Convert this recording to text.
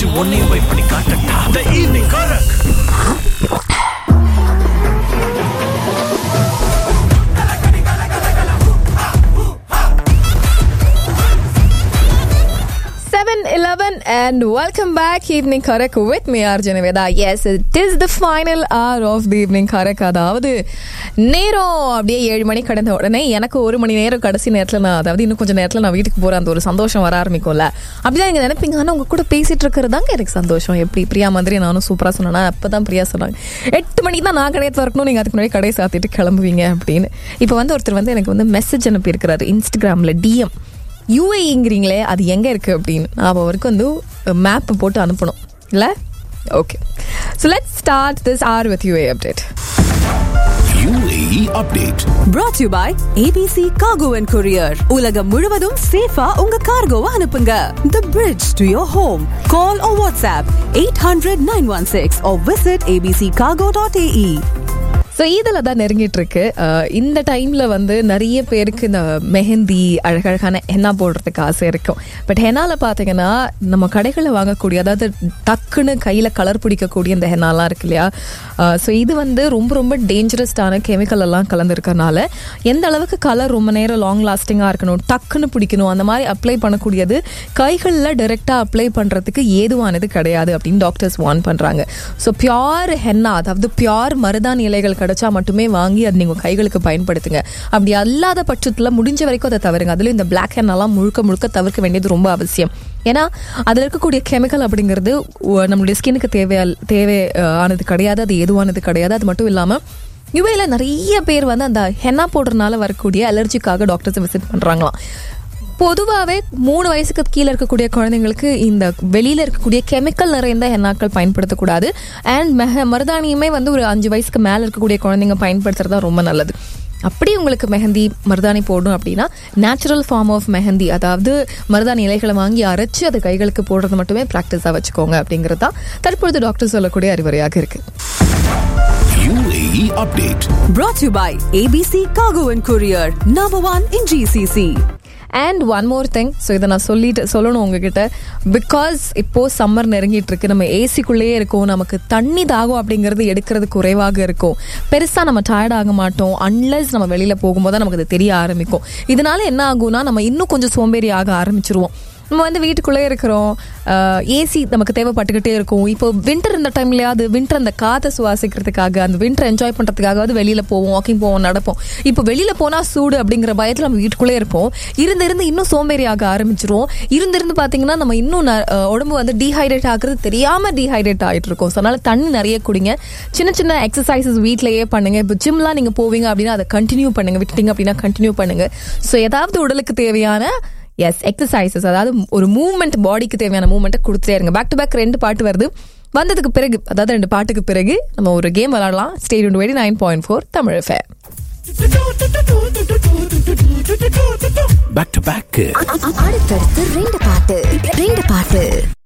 உன்னையும் போய் பண்ணி காட்டட்டா த ஈவினிங் கரக் Seven eleven and welcome back evening correct with me Arjun Veda. Yes, it is the final hour of the evening correct. அதாவது நேரம் அப்படியே ஏழு மணி கடந்த உடனே எனக்கு ஒரு மணி நேரம் கடைசி நேரத்தில் நான் அதாவது இன்னும் கொஞ்சம் நேரத்தில் நான் வீட்டுக்கு போகிறேன் அந்த ஒரு சந்தோஷம் வர ஆரம்பிக்கும்ல அப்படிதான் நீங்க நினைப்பீங்க ஆனால் உங்க கூட பேசிட்டு இருக்கிறது தாங்க எனக்கு சந்தோஷம் எப்படி பிரியா மாதிரி நானும் சூப்பராக சொன்னேன்னா அப்போ தான் பிரியா சொன்னாங்க எட்டு மணிக்கு தான் நான் கடையை திறக்கணும் நீங்கள் அதுக்கு முன்னாடி கடையை சாத்திட்டு கிளம்புவீங்க அப்படின்னு இப்போ வந்து ஒருத்தர் வந்து எனக்கு வந்து மெசேஜ் அனுப்பியிருக்கிறாரு இன்ஸ்டாகிராமில் டிஎம் யூஏங்கிறீங்களே அது எங்கே இருக்குது அப்படின்னு நான் அவருக்கு வந்து மேப் போட்டு அனுப்பணும் இல்லை okay so let start this hour with UAE update UAE update. brought to you by ABC Cargo and Courier. உலகம் முழுவதும் சேஃபா உங்க கார்கோவை அனுப்புங்க. The bridge to your home. Call or WhatsApp 800-916 or visit abccargo.ae. So இதில் தான் நெருங்கிட்டு இருக்கு அஹ் இந்த டைமில் வந்து நிறைய பேருக்கு இந்த மெஹந்தி அழகழகான ஹென்னா போடுறதுக்கு ஆசை இருக்கும் பட் ஹென்னால பார்த்தீங்கன்னா நம்ம கடைகளில் வாங்கக்கூடிய அதாவது டக்குன்னு கையில் கலர் பிடிக்கக்கூடிய இந்த ஹென்னாலாம் இருக்கு இல்லையா ஸோ இது வந்து ரொம்ப ரொம்ப டேஞ்சரஸ்டான கெமிக்கல் எல்லாம் கலந்துருக்கனால எந்த அளவுக்கு கலர் ரொம்ப நேரம் லாங் லாஸ்டிங்காக இருக்கணும் டக்குன்னு பிடிக்கணும் அந்த மாதிரி அப்ளை பண்ணக்கூடியது கைகளில் டைரெக்டாக அப்ளை பண்ணுறதுக்கு ஏதுவானது கிடையாது அப்படின்னு டாக்டர்ஸ் வார்ன் பண்ணுறாங்க ஸோ பியோர் ஹென்னா அதாவது பியோர் மருதாணி இலைகள் கிடைச்சா மட்டுமே வாங்கி அது நீங்கள் கைகளுக்கு பயன்படுத்துங்க அப்படி அல்லாத பட்சத்தில் முடிஞ்ச வரைக்கும் அதை தவிருங்க அதுல இந்த பிளாக் ஹென்னெல்லாம் முழுக்க முழுக்க தவிர்க்க வேண்டியது ரொம்ப அவசியம் ஏன்னா அதில் இருக்கக்கூடிய கெமிக்கல் அப்படிங்கிறது உ- நம்மளுடைய ஸ்கின்னுக்கு தேவையா தேவை அஹ், ஆனது கிடையாது அது ஏதுவானது கிடையாது அது மட்டும் இல்லாமல் யுஏல நிறைய பேர் வந்து அந்த ஹென்னா போடுறதுனால வரக்கூடிய அலர்ஜிக்காக டாக்டர்ஸை விசிட் பண்ணுறாங்களாம் பொதுவாகவே மூணு வயசுக்கு கீழே இருக்கக்கூடிய குழந்தைங்களுக்கு இந்த வெளியில இருக்கக்கூடிய கெமிக்கல் நிறைந்த ஹென்னாக்கள் பயன்படுத்தக்கூடாது அண்ட் மெஹ மருதாணியுமே வந்து ஒரு அஞ்சு வயசுக்கு மேலே இருக்கக்கூடிய குழந்தைங்க பயன்படுத்துறது தான் ரொம்ப நல்லது அப்படி உங்களுக்கு மெஹந்தி மருதாணி போடணும் அப்படின்னா நேச்சுரல் ஃபார்ம் ஆஃப் மெஹந்தி அதாவது மருதாணி இலைகளை வாங்கி அரைச்சு அது கைகளுக்கு போடுறது மட்டுமே ப்ராக்டிஸாக வச்சுக்கோங்க அப்படிங்கிறது தான் தற்பொழுது டாக்டர் சொல்லக்கூடிய அறிவுரையாக இருக்கு UAE update. Brought to you by ABC Cargo and Courier. Number one in GCC. And one more thing so இதை நான் சொல்லிட்டு சொல்லணும் உங்ககிட்ட பிகாஸ் இப்போ சம்மர் நெருங்கிட்டு இருக்கு நம்ம ஏசிக்குள்ளேயே இருக்கோம் நமக்கு தண்ணி தாகம் அப்படிங்கிறது எடுக்கிறது குறைவாக இருக்கும் பெருசாக நம்ம டயர்ட் ஆக மாட்டோம் அன்லஸ் நம்ம வெளியில போகும்போது தான் நமக்கு அது தெரிய ஆரம்பிக்கும் இதனால என்ன ஆகும்னா நம்ம இன்னும் கொஞ்சம் சோம்பேறி ஆக ஆரம்பிச்சிருவோம் நம்ம வந்து வீட்டுக்குள்ளே இருக்கிறோம் ஏசி நமக்கு தேவைப்பட்டுக்கிட்டே இருக்கும் இப்போ வின்டர் இந்த டைம்லயாவது வின்டர் அந்த காற்றை சுவாசிக்கிறதுக்காக அந்த வின்டர் என்ஜாய் பண்ணுறதுக்காகவது வெளியில் போவோம் வாக்கிங் போவோம் நடப்போம் இப்போ வெளியில் போனால் சூடு அப்படிங்கிற பயத்தில் நம்ம வீட்டுக்குள்ளே இருப்போம் இருந்து இருந்து இன்னும் சோம்பேறி ஆக ஆரம்பிச்சிரும் இருந்து இருந்து பார்த்தீங்கன்னா நம்ம இன்னும் ந- அஹ், உடம்பு வந்து டீஹைட்ரேட் ஆகுறது தெரியாமல் டீஹைட்ரேட் ஆகிட்டு இருக்கோம் ஸோ அதனால தண்ணி நிறைய குடிங்க சின்ன சின்ன எக்ஸசைசஸ் வீட்டிலேயே பண்ணுங்க இப்போ ஜிம்லாம் நீங்கள் போவீங்க அப்படின்னா அதை கண்டினியூ பண்ணுங்க விட்டுட்டீங்க அப்படின்னா கண்டினியூ பண்ணுங்க ஸோ ஏதாவது உடலுக்கு தேவையான எஸ் எக்ஸசைசஸ் அதாவது ஒரு மூவ்மெண்ட் பாடிக்கு தேவையான மூவ்மெண்ட்டை கொடுத்துட்டே இருங்க பேக் டு பேக் ரெண்டு பாட்டு வருது வந்ததுக்கு பிறகு அதாவது ரெண்டு பாட்டுக்கு பிறகு நம்ம ஒரு கேம் விளாடலாம் stadium twenty nine point four Tamil ஃபே Back to back. அடுத்தடுத்து ரெண்டு பாட்டு ரெண்டு பாட்டு